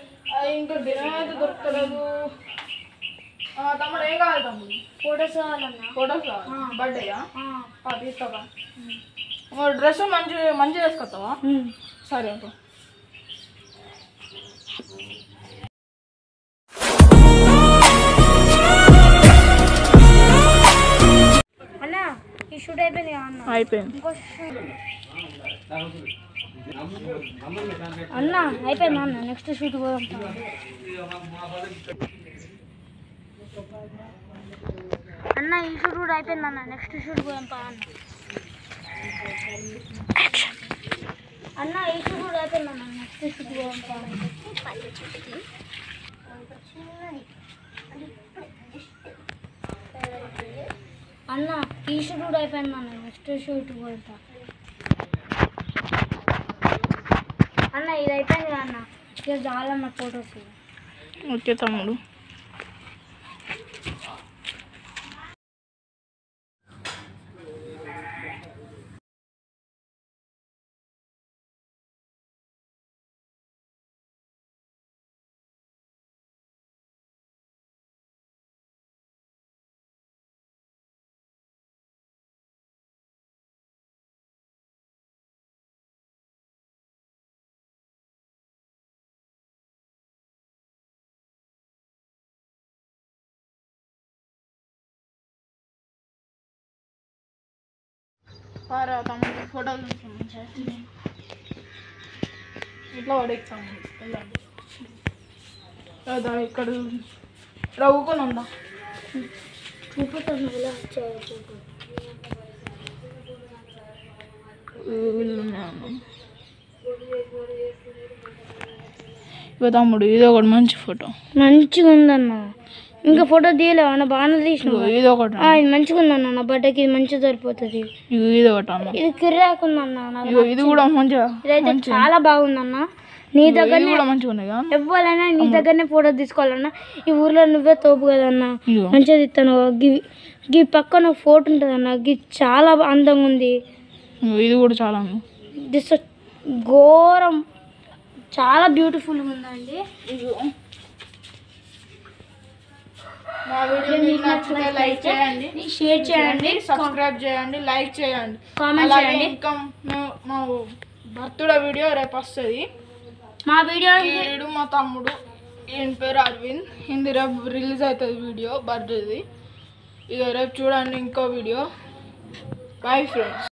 అది ఇంకా దినం అయితే దొరకలేదు ఆ, తమ్ముడు ఏం కావాలి తమ్ముడు ఫోటోస్ కావాలన్నా ఫోటోస్ కావాలి బర్త్డేయా ఆ. తీసుకోవా డ్రెస్ మంచి మంచిగా వేసుకొస్తావా ఉమ్. సరే అప్పుడు అన్న ఈ షూట్ అయిపోయింది కదా అన్న అయిపోయింది ఇంకో షూట్ అన్న అయిపోయింది అన్న నెక్స్ట్ షూట్ పోదాం అన్న ఈ షూట్ కూడా అయిపోయింది అన్న నెక్స్ట్ షూట్ పోదాం పా అన్న అన్న ఈ షూట్ కూడా అయిపోయింది అన్న నెక్స్ట్ షూట్ పోదాం పా అన్న ఈ షూట్ కూడా అయిపోయింది అన్న నెక్స్ట్ షూట్ పోతా అన్న ఇది అయిపోయింది కదా అన్న ఇక చాలన్న ఫొటోస్ ఓకే తమ్ముడు పారా తమ్ముడు ఫోటోలు మంచిగా ఇట్లా పడేస్తాము వెళ్ళండి అదా ఇక్కడ రవ్వుకొని ఉందా చూపుతాను ఎలా వచ్చాయో చూపు ఇక తమ్ముడు ఇది ఒకటి మంచి ఫోటో మంచిగా ఉందన్న ఇంకా ఫోటో తీయలేవు అన్న బాగానే తీసినావు ఇగో ఇది ఒకటి ఆ, ఇది మంచిగా ఉందన్న నా బట్టకి ఇది మంచిగా సరిపోతుంది ఇగో ఇది ఒకటి అన్న ఇది కిర్రాక్ ఉందన్న నాకు ఇగో ఇది కూడా మంచిగా ఇదైతే చాలా బాగుందన్న నీ ఇగో దగ్గర ఇది కూడా మంచిగా ఉన్నాయి కదా ఇవ్వాలన్నా నీ దగ్గరనే ఫోటో తీసుకోవాలన్నా ఈ ఊర్లో నువ్వే తోపు కదన్నా ఇగో మంచిగా తీస్తాను గి గి పక్కన ఒక ఫోటో ఉంటుంది అన్న గి చాలా బా- అందంగా ఉంది ఇగో ఇది కూడా చాలా ఉంది. దిస్ ఘోరం చాలా బ్యూటిఫుల్గా ఉందండి మా వీడియో మీకు నచ్చితే లైక్ చేయండి షేర్ చేయండి సబ్స్క్రైబ్ చేయండి లైక్ చేయండి కామెంట్ అలాగే చేయండి ఇంకా మేము- మా బర్త్డే వీడియో రేపు వస్తుంది మా వీడియో వీడు మా తమ్ముడు ఈయన పేరు అరవింద్ హిందీ రేపు రిలీజ్ అవుతుంది వీడియో బర్త్డేది ఇక రేపు చూడండి ఇంకో వీడియో బాయ్ ఫ్రెండ్స్